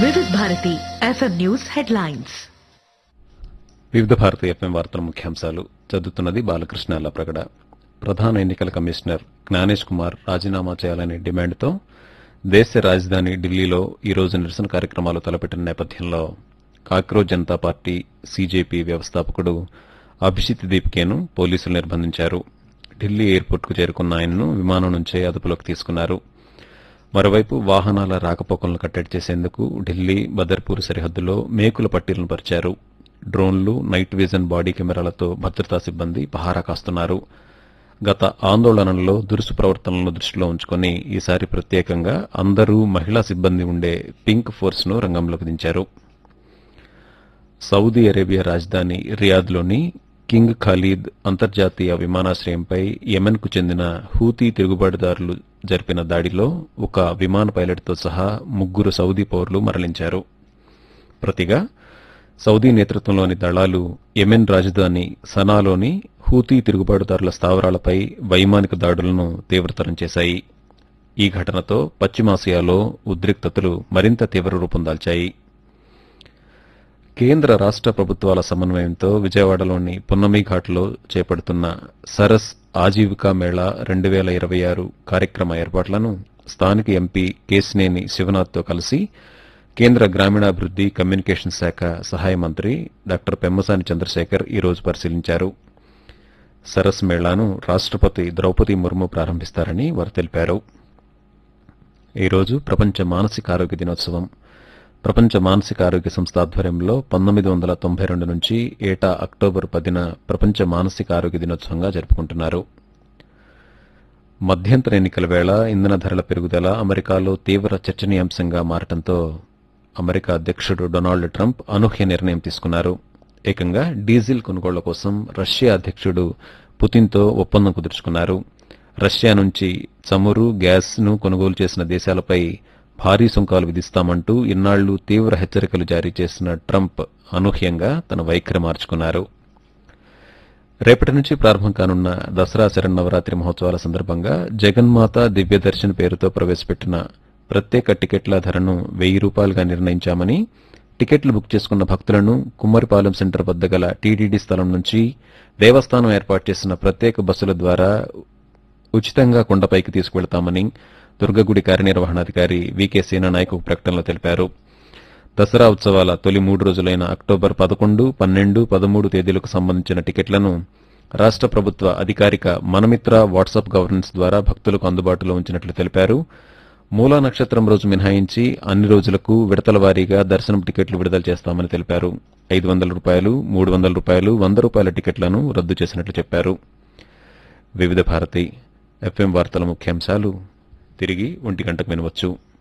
వివిధ Bharati FM news headlines వివిధ Bharati FM వార్తల ముఖ్యాంశాలు చదువుతున్నది బాలకృష్ణ లప్రగడ ప్రధాన ఎన్నికల కమిషనర్ జ్ఞానేష్ కుమార్ రాజీనామా చేయాలనే డిమాండ్తో దేశ రాజధాని ఢిల్లీలో ఈ రోజు నిరసన కార్యక్రమాలు తలపెట్టిన నేపథ్యంలో కాక్రోజ్ జనతా పార్టీ సీజేపీ వ్యవస్థాపకుడు అభిజిత్ దీప్కేను పోలీసులు నిర్బంధించారు ఢిల్లీ ఎయిర్పోర్టుకు చేరుకున్న ఆయన్ను విమానం నుంచే అదుపులోకి తీసుకున్నారు మరోవైపు వాహనాల రాకపోకలను కట్టడి చేసేందుకు ఢిల్లీ బదర్పూర్ సరిహద్దులో మేకుల పట్టీలను పరిచారు డ్రోన్లు నైట్ విజన్ బాడీ కెమెరాలతో భద్రతా సిబ్బంది పహారా కాస్తున్నారు గత ఆందోళనల్లో దురుసు ప్రవర్తనలను దృష్టిలో ఉంచుకొని ఈసారి ప్రత్యేకంగా అందరూ మహిళా సిబ్బంది ఉండే పింక్ ఫోర్స్ ను రంగంలోకి దించారు సౌదీ అరేబియా రాజధాని రియాద్లోని కింగ్ ఖాలీద్ అంతర్జాతీయ విమానాశ్రయంపై యెమెన్కు చెందిన హూతీ తిరుగుబాటుదారులు జరిపిన దాడిలో ఒక విమాన పైలట్తో సహా ముగ్గురు సౌదీ పౌరులు మరణించారు ప్రతిగా సౌదీ నేతృత్వంలోని దళాలు యెమెన్ రాజధాని సనాలోని హూతీ తిరుగుబాటుదారుల స్థావరాలపై వైమానిక దాడులను తీవ్రతరం చేశాయి ఈ ఘటనతో పశ్చిమాసియాలో ఉద్రిక్తతలు మరింత తీవ్ర రూపం దాల్చాయి కేంద్ర రాష్ట ప్రభుత్వాల సమన్వయంతో విజయవాడలోని పున్నమి ఘాట్లో చేపడుతున్న సరస్ ఆజీవికా మేళా రెండు వేల ఇరవై ఆరు కార్యక్రమ ఏర్పాట్లను స్థానిక ఎంపీ కేసినేని శివనాథ్తో కలిసి కేంద్ర గ్రామీణాభివృద్ది కమ్యూనికేషన్ శాఖ సహాయ మంత్రి డాక్టర్ పెమ్మసాని చంద్రశేఖర్ ఈ రోజు పరిశీలించారు సరస్ మేళాను రాష్టపతి ద్రౌపది ముర్ము ప్రారంభిస్తారని వారు తెలిపారు ఈ రోజు ప్రపంచ మానసిక ఆరోగ్య దినోత్సవం ప్రపంచ మానసిక ఆరోగ్య సంస్థ ఆధ్వర్యంలో పంతొమ్మిది వందల తొంభై రెండు నుంచి ఏటా అక్టోబర్ పదిన ప్రపంచ మానసిక ఆరోగ్య దినోత్సవంగా జరుపుకుంటున్నారు మధ్యంతర ఎన్నికల వేళ ఇంధన ధరల పెరుగుదల అమెరికాలో తీవ్ర చర్చనీయాంశంగా మారటంతో అమెరికా అధ్యక్షుడు డొనాల్డ్ ట్రంప్ అనూహ్య నిర్ణయం తీసుకున్నారు ఏకంగా డీజిల్ కొనుగోళ్ల కోసం రష్యా అధ్యక్షుడు పుతిన్తో ఒప్పందం కుదుర్చుకున్నారు రష్యా నుంచి చమురు గ్యాస్ ను కొనుగోలు చేసిన దేశాలపై భారీ సుంకాలు విధిస్తామంటూ ఇన్నాళ్లు తీవ్ర హెచ్చరికలు జారీ చేసిన ట్రంప్ అనూహ్యంగా తన వైఖరి మార్చుకున్నారు రేపటి నుంచి ప్రారంభం కానున్న దసరా శరన్నవరాత్రి మహోత్సవాల సందర్భంగా జగన్మాత దివ్య దర్శన్ పేరుతో ప్రవేశపెట్టిన ప్రత్యేక టికెట్ల ధరను వెయ్యి రూపాయలుగా నిర్ణయించామని టికెట్లు బుక్ చేసుకున్న భక్తులను కుమ్మరిపాలెం సెంటర్ వద్ద గల టీటీడీ స్థలం నుంచి దేవస్థానం ఏర్పాటు చేసిన ప్రత్యేక బస్సుల ద్వారా ఉచితంగా కొండపైకి తీసుకువెళతామని దుర్గగుడి కార్యనిర్వహణాధికారి వికే సేనానాయక్ ఒక ప్రకటనలో తెలిపారు దసరా ఉత్సవాల తొలి మూడు రోజులైన అక్టోబర్ పదకొండు పన్నెండు పదమూడు తేదీలకు సంబంధించిన టికెట్లను రాష్ట ప్రభుత్వ అధికారిక మనమిత్ర వాట్సాప్ గవర్నెన్స్ ద్వారా భక్తులకు అందుబాటులో ఉంచినట్లు తెలిపారు మూలా నక్షత్రం రోజు మినహాయించి అన్ని రోజులకు విడతల వారీగా దర్శనం టికెట్లు విడుదల చేస్తామని తెలిపారు ఐదు వందల రూపాయలు మూడు వందల రూపాయలు వంద రూపాయల టికెట్లను రద్దు చేసినట్లు చెప్పారు వివిధ భారతి ఎఫ్ఎం వార్తల ముఖ్యాంశాలు తిరిగి ఒంటి గంటకు వినవచ్చు